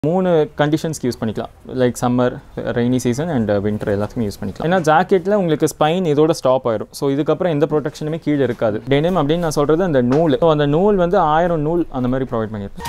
மூணு கண்டிஷன்ஸ்க்கு யூஸ் பண்ணிக்கலாம் like summer rainy season and winter எல்லாத்துக்கும் யூஸ் பண்ணிக்கலாம் ஏன்னா ஜாக்கெட்டில் உங்களுக்கு ஸ்பைன் இதோட ஸ்டாப் ஆயிரும் ஸோ இதுக்கப்புறம் எந்த ப்ரொடெக்ஷனுமே கீழே இருக்காது டெனிம் அப்படின்னு நான் சொல்கிறது அந்த நூல் ஸோ அந்த நூல் வந்து ஆயிரம் நூல் அந்த மாதிரி ப்ரொவைட் பண்ணியிருப்பேன்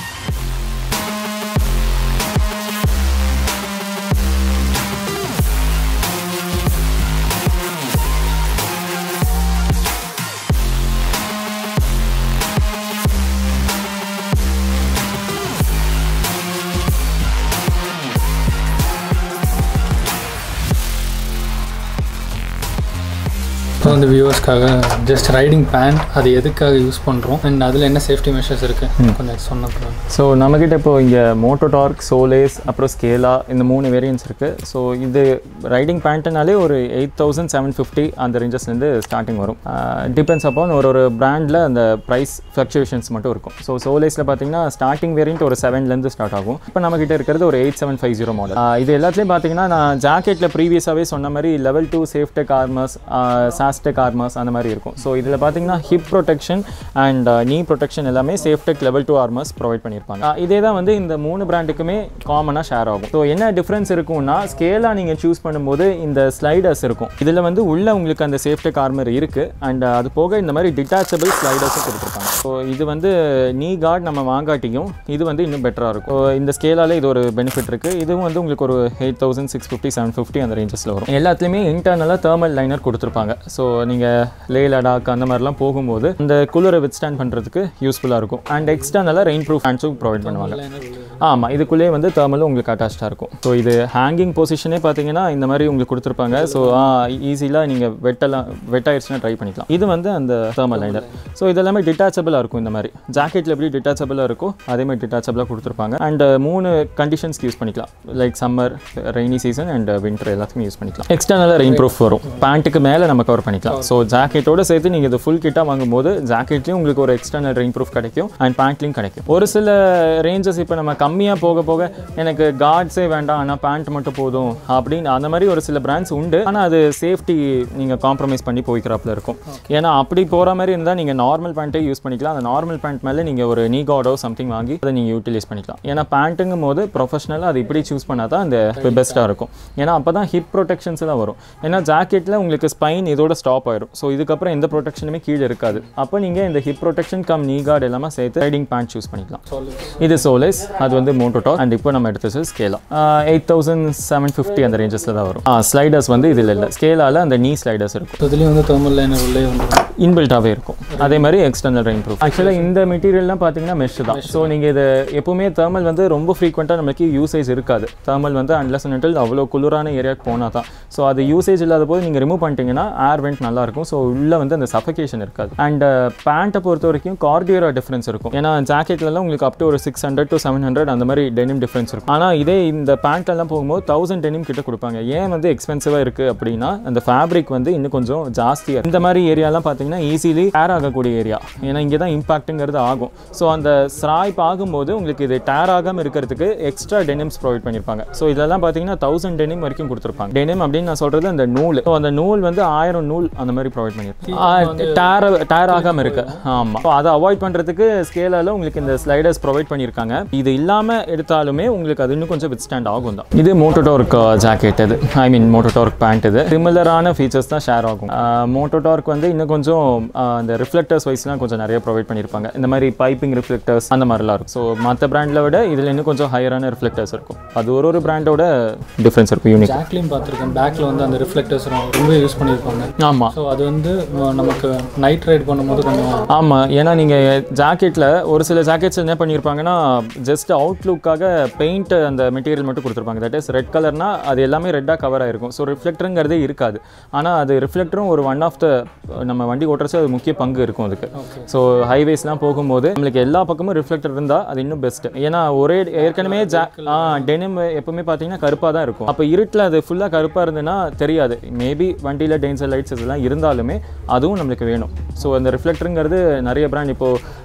இப்போ வந்து வியூவர்ஸ்க்காக ஜஸ்ட் ரைடிங் பேண்ட் அது எதுக்காக யூஸ் பண்ணுறோம் அண்ட் அதில் என்ன சேஃப்டி மெஷர்ஸ் இருக்குது கொஞ்சம் சொன்னப்பறம் ஸோ நம்மக்கிட்ட இப்போ இங்கே மோட்டோடார்க் சோலேஸ் அப்புறம் ஸ்கேலா இந்த மூணு வேரியன்ஸ் இருக்குது ஸோ இது ரைடிங் பேண்ட்டுனாலே ஒரு எயிட் தௌசண்ட் செவன் ஃபிஃப்டி அந்த ரேஞ்சஸ்லேருந்து ஸ்டார்டிங் வரும் டிபெண்ட்ஸ் அப்பான் ஒரு ஒரு பிராண்டில் அந்த ப்ரைஸ் ஃப்ளக்சுவேஷன்ஸ் மட்டும் இருக்கும் ஸோ சோலேஸில் பார்த்தீங்கன்னா ஸ்டார்டிங் வேரியன்ட் ஒரு செவன்லேருந்து ஸ்டார்ட் ஆகும் இப்போ நம்மக்கிட்ட இருக்கிறது ஒரு eight seven five zero model இது எல்லாத்துலேயும் பார்த்தீங்கன்னா நான் ஜாக்கெட்டில் ப்ரீவியஸாகவே சொன்ன மாதிரி லெவல் டூ சேஃப்டெக் ஆர்மர்ஸ் சாஸ்டெக் ஆர்மர்ஸ் அந்த மாதிரி இருக்கும் ஸோ இதில் பார்த்தீங்கன்னா hip protection and knee protection எல்லாமே Safetech level two armours provide பண்ணியிருப்பாங்க ஆஹ் இதே தான் வந்து இந்த மூணு பிராண்டுக்குமே காமனாக ஷேர் ஆகும் ஸோ என்ன டிஃப்ரென்ஸ் இருக்கும்னா ஸ்கேலாக நீங்கள் சூஸ் பண்ணும்போது இந்த ஸ்லைடர்ஸ் இருக்கும் இதில் வந்து உள்ள உங்களுக்கு அந்த சேஃப்டெக் ஆர்மர் இருக்குது அண்ட் அது போக இந்த மாதிரி டிட்டாச்சபிள் ஸ்லைடர்ஸும் கொடுத்துருப்பாங்க ஸோ இது வந்து நீ கார்டு நம்ம வாங்காட்டியும் இது வந்து இன்னும் பெட்டராக இருக்கும் So, இந்த ஸ்கேலாலே இது ஒரு பெனிஃபிட் இருக்குது இதுவும் வந்து உங்களுக்கு ஒரு eight thousand six fifty seven fifty அந்த ரேஞ்சஸில் வரும் எல்லாத்துலேயுமே இன்டர்னலாக தேர்மல் லைனர் கொடுத்துருப்பாங்க ஸோ நீங்கள் லே லடாக் அந்த மாதிரிலாம் போகும்போது இந்த குளிரை வித்ஸ்டாண்ட் பண்ணுறதுக்கு யூஸ்ஃபுல்லாக இருக்கும் அண்ட் எக்ஸ்டர்னலாக ரெயின் ப்ரூஃப் ஹேண்ட்ஸும் ப்ரொவைட் பண்ணுவாங்க ஆமாம் இதுக்குள்ளேயே வந்து தேர்மலும் உங்களுக்கு அட்டாச்சாக இருக்கும் ஸோ இது ஹேங்கிங் பொசிஷனே பார்த்தீங்கன்னா இந்த மாதிரி உங்களுக்கு கொடுத்துருப்பாங்க ஸோ ஈஸியாக நீங்கள் வெட்டலாம் வெட்டாயிருச்சுன்னா ட்ரை பண்ணிக்கலாம் இது வந்து அந்த தேர்மல் லைனர் ஸோ இதெல்லாமே டிட்டாச்சபிளாக இருக்கும் இந்த மாதிரி ஜாக்கெட்டில் எப்படி டிட்டாச்சபிளாக இருக்கோ அதே மாதிரி டிட்டாச்சபிளாக கொடுத்துருப்பாங்க அண்ட் மூணு கண்டிஷன்ஸ்க்கு யூஸ் பண்ணிக்கலாம் like summer rainy season and winter எல்லாத்துக்கும் யூஸ் பண்ணிக்கலாம் எக்ஸ்டர்னலாக ரெயின் ப்ரூஃப் வரும் பேண்ட்டுக்கு மேலே நம்ம கவர் பண்ணிக்கலாம் ஸோ ஜாக்கெட்டோட சேர்த்து நீங்கள் இது ஃபுல் கிட்டாக வாங்கும்போது ஜாக்கெட்லேயும் உங்களுக்கு ஒரு எக்ஸ்டர்னல் ரெயின் ப்ரூஃப் கிடைக்கும் அண்ட் பேண்ட்லேயும் கிடைக்கும் ஒரு சில ரேஞ்சஸ் இப்போ நம்ம கம்மியாக போக போக எனக்கு கார்ட்ஸே வேண்டாம் ஆனால் பேண்ட் மட்டும் போதும் அப்படின்னு அந்த மாதிரி ஒரு சில பிராண்ட்ஸ் உண்டு ஆனால் அது சேஃப்டி நீங்கள் காம்ப்ரமைஸ் பண்ணி போய்க்கிறாப்புல இருக்கும் ஏன்னா அப்படி போகிற மாதிரி இருந்தால் நீங்கள் நார்மல் பேண்ட்டே யூஸ் பண்ணிக்கலாம் அந்த நார்மல் பேண்ட் மேலே நீங்கள் ஒரு நீ கார்டோ சம்திங் வாங்கி அதை நீங்கள் யூட்டிலைஸ் பண்ணிக்கலாம் ஏன்னா பேண்ட்டுங்கும் போது ப்ரொஃபஷனலாக அது இப்படி சூஸ் பண்ணால் தான் அந்த பெஸ்ட்டாக இருக்கும் ஏன்னா அப்போ தான் ஹிப் ப்ரொடெக்ஷன்ஸ் எல்லாம் வரும் ஏன்னா ஜாக்கெட்டில் உங்களுக்கு ஸ்பைன் இதோட ஸ்டாப் ஆயிரும் ஸோ இதுக்கப்புறம் எந்த ப்ரொடெக்ஷனுமே கீழே இருக்காது அப்போ நீங்கள் இந்த hip protection cum knee guard எல்லாமே சேர்த்து ரைடிங் பேண்ட் சூஸ் பண்ணிக்கலாம் இது சோலேஸ் அது வந்து மோட்டோடாக் அண்ட் இப்போ நம்ம எடுத்தது ஸ்கேலா எயிட் தௌசண்ட் செவன் ஃபிஃப்டி அந்த ரேஞ்சஸில் தான் வரும் ஸ்லைடர்ஸ் வந்து இதில் இல்லை ஸ்கேலால் அந்த நீ ஸ்லைடர்ஸ் இருக்கும் ஸோ இதுலேயும் வந்து தேர்மல் லைனர் உள்ளே வந்துடும் இன்பில்ட்டாகவே இருக்கும் அதே மாதிரி எக்ஸ்டர்னல் ரெயின் ப்ரூஃப் ஆக்சுவலாக இந்த மெட்டீரியல்லாம் பார்த்தீங்கன்னா மெஷ் தான் ஸோ நீங்கள் இது எப்பவுமே தேர்மல் வந்து ரொம்ப ஃப்ரீக்வெண்ட்டாக நம்மளுக்கு யூசேஜ் இருக்காது தேர்மல் வந்து அன்லஸ் அண்டில் அவ்வளோ குளிரான ஏரியாவுக்கு போனால் தான் ஸோ அது யூசேஜ் இல்லாத போது நீங்கள் ரிமூவ் பண்ணிட்டீங்கன்னா ஏர் வெண்ட் நல்லாயிருக்கும் ஸோ உள்ளே வந்து அந்த சஃபகேஷன் இருக்காது அண்ட் பேண்ட்டை பொறுத்த வரைக்கும் கார்டியோரா டிஃப்ரென்ஸ் இருக்கும் ஏன்னா ஜாக்கெட்லலாம் உங்களுக்கு அப் டு ஒரு six hundred to seven hundred அந்த மாதிரி டெனிம் டிஃப்ரென்ஸ் இருக்கும் ஆனால் இதே இந்த பேண்ட்லாம் போகும்போது தௌசண்ட் டெனிம் கிட்ட கொடுப்பாங்க ஏன் வந்து எக்ஸ்பென்சிவாக இருக்குது அப்படின்னா அந்த ஃபேப்ரிக் வந்து இன்னும் கொஞ்சம் ஜாஸ்தியாக இந்த மாதிரி ஏரியாலாம் பார்த்தீங்கன்னா ஈஸிலி டேர் ஆகக்கூடிய ஏரியா ஏன்னா இங்கே தான் இம்பாக்ட்டுங்கிறது ஆகும் ஸோ அந்த ஸ்ராய்ப் ஆகும்போது உங்களுக்கு இது டேர் ஆகாமல் இருக்கிறதுக்கு எக்ஸ்ட்ரா டெனிம்ஸ் ப்ரொவைட் பண்ணியிருப்பாங்க ஸோ இதெல்லாம் பார்த்தீங்கன்னா தௌசண்ட் டெனிம் வரைக்கும் கொடுத்துருப்பாங்க டெனிம் அப்படின்னு நான் சொல்கிறது அந்த நூல் ஸோ அந்த நூல் வந்து ஆயிரம் நூல் அந்த மாதிரி ப்ரொவைட் பண்ணியிருப்பாங்க டேர் டேர் ஆகாமல் இருக்கு ஆமாம் ஸோ அதை அவாய்ட் பண்ணுறதுக்கு ஸ்கேலால் உங்களுக்கு இந்த ஸ்லைடர்ஸ் ப்ரொவைட் பண்ணியிருக்காங்க இது இல்லாமல் எடுத்தாலுமே உங்களுக்கு அது இன்னும் கொஞ்சம் வித் ஸ்டாண்ட் ஆகும் தான் இது மோட்டோடார்க் ஜாக்கெட் இது ஐ மீன் மோட்டோடார்க் பேண்ட் இது சிமிலரான ஃபீச்சர்ஸ் தான் ஷேர் ஆகும் மோட்டோடார்க் வந்து இன்னும் கொஞ்சம் ஆஹ், இந்த ரிஃப்ளெக்டர்ஸ் வைஸ்லாம் கொஞ்சம் நிறைய ப்ரொவைட் பண்ணியிருப்பாங்க இந்த மாதிரி பைப்பிங் ரிஃப்ளெக்டர்ஸ் அந்த மாதிரிலாம் இருக்கும் ஸோ மற்ற பிராண்டில் விட இதில் இன்னும் கொஞ்சம் ஹையரான ரிஃப்ளெக்டர்ஸ் இருக்கும் அது ஒரு ஒரு பிராண்டோட டிஃப்ரென்ஸ் இருக்கும் யூனிக் ஜாக்லையும் பார்த்துருக்கேன் பேக்கில் வந்து அந்த ரிஃப்ளெக்டர்ஸ் ரொம்ப யூஸ் பண்ணியிருப்பாங்க ஆமாம் ஸோ அது வந்து அஹ், நமக்கு நைட் ரைட் பண்ணும்போது கொஞ்சம் ஆமாம் ஏன்னா நீங்கள் ஜாக்கெட்டில் ஒரு சில ஜாக்கெட்ஸ் என்ன பண்ணியிருப்பாங்கன்னா ஜஸ்ட் அவுட்லுக்காக பெயிண்ட் அந்த மெட்டீரியல் மட்டும் கொடுத்துருப்பாங்க தட் இஸ் ரெட் கலர்னா அது எல்லாமே ரெட்டாக கவர் ஆயிருக்கும் ஸோ ரிஃப்ளெக்டருங்கிறதே இருக்காது ஆனால் அது ரிஃப்ளெக்டரும் ஒரு ஒன் ஆஃப் த நம்ம வண்டி ஓட்டுறச்சு அது முக்கிய பங்கு இருக்கும் அதுக்கு ஸோ ஹைவேஸ்லாம் போகும்போது நம்மளுக்கு எல்லா பக்கமும் ரிஃப்ளெக்டர் இருந்தால் அது இன்னும் பெஸ்ட் ஏன்னா ஒரே ஏற்கனவே ஜா ஆ டெனிம் எப்பவுமே பார்த்தீங்கன்னா கருப்பாக தான் இருக்கும் அப்போ இருட்டில் அது ஃபுல்லாக கருப்பாக இருந்ததுன்னா தெரியாது மேபி வண்டியில் டேஞ்சர் லைட்ஸ் இதெல்லாம் இருந்தாலுமே அதுவும் நம்மளுக்கு வேணும் ஸோ அந்த ரிஃப்ளெக்டருங்கிறது நிறைய பிராண்ட் இப்போது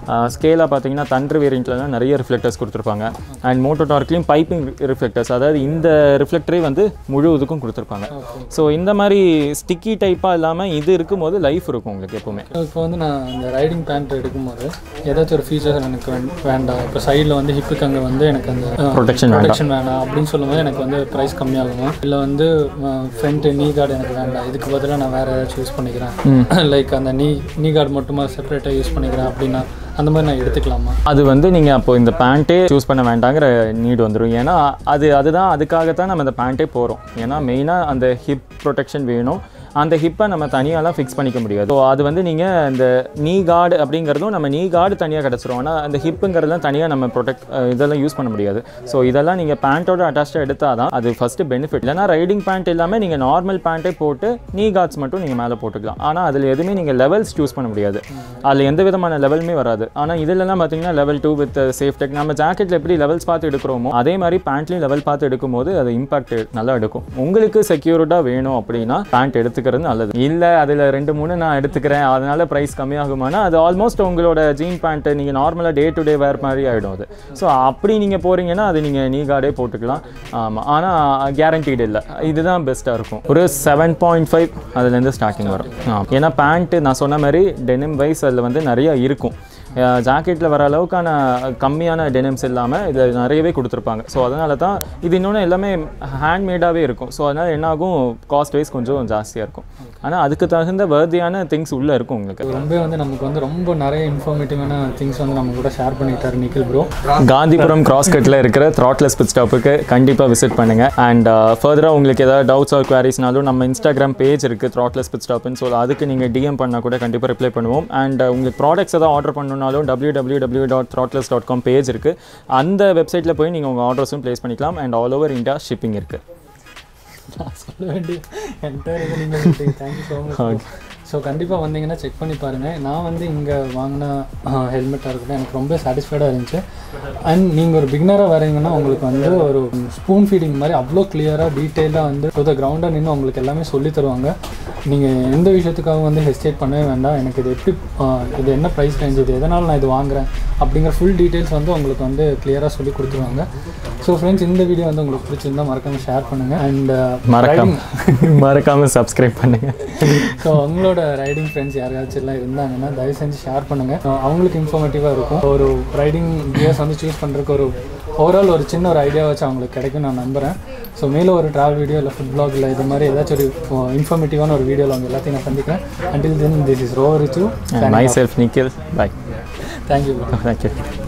ஸ்கேலாக பார்த்தீங்கன்னா தண்டர் வேரியண்ட்லலாம் நிறைய ரிஃப்ளெக்டர்ஸ் கொடுத்துருப்பாங்க அண்ட் மோட்டோ டார்க்லேயும் பைப்பிங் ரிஃப்ளெக்டர்ஸ் அதாவது இந்த ரிஃப்ளெக்டரே வந்து முழுவதுக்கும் கொடுத்துருப்பாங்க ஸோ இந்த மாதிரி ஸ்டிக்கி டைப்பாக இல்லாமல் இது இருக்கும்போது லைஃப் இருக்கும் உங்களுக்கு எப்போவுமே இப்போ வந்து நான் இந்த ரைடிங் பேண்ட் எடுக்கும்போது ஏதாச்சும் ஒரு ஃபீச்சர்ஸ் எனக்கு வேண்- வேண்டாம் இப்போ சைடில் வந்து ஹிப்புக்கு அங்கே வந்து எனக்கு அந்த Protection வேண்டாம். ப்ரொடெக்ஷன் வேண்டாம் அப்படின்னு சொல்லும்போது எனக்கு வந்து ப்ரைஸ் கம்மியாகுமா இல்லை வந்து ஃப்ரண்ட் நீ கார்டு எனக்கு வேண்டாம் இதுக்கு பதிலாக நான் வேறு ஏதாச்சும் யூஸ் பண்ணிக்கிறேன் லைக் அந்த நீ நீ கார்டு மட்டுமா செப்பரேட்டாக யூஸ் பண்ணிக்கிறேன் அப்படின்னா அந்த மாதிரி நான் எடுத்துக்கலாமா அது வந்து நீங்கள் அப்போ இந்த பேண்ட்டே சூஸ் பண்ண வேண்டாங்கிற நீட் வந்துடும் ஏன்னா அது அதுதான் அதுக்காகத்தான் நம்ம இந்த பேண்ட்டே போகிறோம் ஏன்னா மெயினாக அந்த ஹிப் ப்ரொடெக்ஷன் வேணும் அந்த ஹிப்பை நம்ம தனியாலாம் ஃபிக்ஸ் பண்ணிக்க முடியாது ஸோ அது வந்து நீங்கள் இந்த நீ கார்டு அப்படிங்கிறதும் நம்ம நீ கார்டு தனியாக கிடச்சிரும் ஆனால் அந்த ஹிப்புங்கிறதெல்லாம் தனியாக நம்ம ப்ரொடெக்ட் இதெல்லாம் யூஸ் பண்ண முடியாது ஸோ இதெல்லாம் நீங்கள் பேண்ட்டோட அட்டாச்சாக எடுத்தால் தான் அது ஃபஸ்ட்டு பெனிஃபிட் இல்லைனா ரைடிங் பேண்ட் இல்லாமல் நீங்கள் நார்மல் பேண்ட்டே போட்டு நீ கார்ட்ஸ் மட்டும் நீங்கள் மேலே போட்டுக்கலாம் ஆனால் அதில் எதுவுமே நீங்கள் லெவல்ஸ் சூஸ் பண்ண முடியாது அதில் எந்த விதமான லெவலுமே வராது ஆனால் இதிலலாம் பார்த்தீங்கன்னா level two with safe tech நம்ம ஜாக்கெட்டில் எப்படி லெவல்ஸ் பார்த்து எடுக்கிறோமோ அதே மாதிரி பேண்ட்லேயும் லெவல் பார்த்து எடுக்கும்போது அது இம்பாக்ட் நல்லா எடுக்கும் உங்களுக்கு செக்யூர்டாக வேணும் அப்படின்னா பேண்ட் எடுத்துக்கிறது நல்லது இல்லை அதில் ரெண்டு மூணு நான் எடுத்துக்கிறேன் அதனால ப்ரைஸ் கம்மியாகுமானா அது ஆல்மோஸ்ட் உங்களோட ஜீன் பேண்ட்டு நீங்கள் நார்மலாக டே டு டே வேர் மாதிரி ஆகிடும் அது ஸோ அப்படி நீங்கள் போகிறீங்கன்னா அது நீங்கள் நீ கார்டே போட்டுக்கலாம் ஆமாம் ஆனால் கேரண்டீடு இல்லை இதுதான் பெஸ்ட்டாக இருக்கும் ஒரு செவன் பாயிண்ட் ஃபைவ் அதுலேருந்து ஸ்டார்டிங் வரும் ஆ. ஏன்னா பேண்ட்டு நான் சொன்ன மாதிரி டெனிம் வைஸ் அதில் வந்து நிறையா இருக்கும் ஜாக்கெட்டில் வர அளவுக்கான கம்மியான டெனிம்ஸ் இல்லாமல் இதில் நிறையவே கொடுத்துருப்பாங்க ஸோ அதனால தான் இது இன்னொன்று எல்லாமே ஹேண்ட்மேடாகவே இருக்கும் ஸோ அதனால் என்ன ஆகும் காஸ்ட் வைஸ் கொஞ்சம் ஜாஸ்தியாக இருக்கும் ஆனால் அதுக்கு தகுந்த வர்தியான திங்ஸ் உள்ளே இருக்கும் உங்களுக்கு ரொம்ப வந்து நமக்கு வந்து ரொம்ப நிறைய இன்ஃபார்மேட்டிவான திங்ஸ் வந்து நம்ம கூட ஷேர் பண்ணிட்டாரு நிக்கில் ப்ரோ காந்திபுரம் கிராஸ் கட்டில் இருக்கிற த்ராட்லெஸ் பிட் ஸ்டாப்புக்கு கண்டிப்பாக விசிட் பண்ணுங்கள் அண்ட் ஃபர்தராக உங்களுக்கு ஏதாவது டவுட்ஸ் ஆர் குவாரிஸ்னாலும் நம்ம இன்ஸ்டாகிராம் பேஜ் இருக்குது த்ராட்லெஸ் பிட் ஸ்டாப்னு ஸோ அதுக்கு நீங்கள் டிஎம் பண்ணால் கூட கண்டிப்பாக ரிப்ளை பண்ணுவோம் அண்ட் உங்களுக்கு ப்ராடக்ட்ஸ் ஏதாவது ஆர்டர் பண்ணணும்னாலும் W W W dot throttleless dot com page இருக்குது அந்த வெப்சைட்டில் போய் நீங்கள் உங்கள் ஆர்டர்ஸும் ப்ளேஸ் பண்ணிக்கலாம் and all over India shipping இருக்குது நான் சொல்ல வேண்டிய என்டையர் இது நீங்கள் தேங்க்யூ ஸோ மச் ஸோ கண்டிப்பாக வந்தீங்கன்னா செக் பண்ணி பாருங்கள் நான் வந்து இங்கே வாங்கின ஹெல்மெட்டாக இருக்கட்டும் எனக்கு ரொம்ப சாட்டிஸ்ஃபைடாக இருந்துச்சு அண்ட் நீங்கள் ஒரு பிகினராக வரீங்கன்னா உங்களுக்கு வந்து ஒரு ஸ்பூன் ஃபீடிங் மாதிரி அவ்வளோ கிளியராக டீட்டெயிலாக வந்து டு த கிரவுண்டாக நின்று உங்களுக்கு எல்லாமே சொல்லி தருவாங்க நீங்கள் எந்த விஷயத்துக்காக வந்து ஹெஸ்டேட் பண்ணவே வேண்டாம் எனக்கு இது எப்படி ஆஹ், இது என்ன ப்ரைஸ் ரேஞ்ச் இது எதனால் நான் இது வாங்குறேன் அப்படிங்கிற ஃபுல் டீட்டெயில்ஸ் வந்து உங்களுக்கு வந்து கிளியராக சொல்லி கொடுத்துருவாங்க ஸோ ஃப்ரெண்ட்ஸ் இந்த வீடியோ வந்து உங்களுக்கு பிடிச்சிருந்தா மறக்காமல் ஷேர் பண்ணுங்கள் அண்ட் மறக்காம மறக்காமல் சப்ஸ்கிரைப் பண்ணுங்கள் ஸோ உங்களோட ரைடிங் ஃப்ரெண்ட்ஸ் யாராச்சும் எல்லாம் இருந்தாங்கன்னா தயவு செஞ்சு ஷேர் பண்ணுங்கள் அவங்களுக்கு இன்ஃபார்மேட்டிவாக இருக்கும் ஒரு ரைடிங் கியர்ஸ் வந்து சூஸ் பண்ணுறதுக்கு ஒரு ஓவரால் ஒரு சின்ன ஒரு ஐடியா வச்சு அவங்களுக்கு கிடைக்கும் நான் நம்புகிறேன் ஸோ மேலும் ஒரு ட்ராவல் வீடியோ இல்லை ஃபுட் பிளாக் இல்லை இது மாதிரி ஏதாச்சும் ஒரு இன்ஃபார்மேட்டிவான ஒரு வீடியோவில் அவங்க எல்லாத்தையும் நான் சந்திக்கிறேன் until then this is rover Richu myself Nikhil bye thank you thank you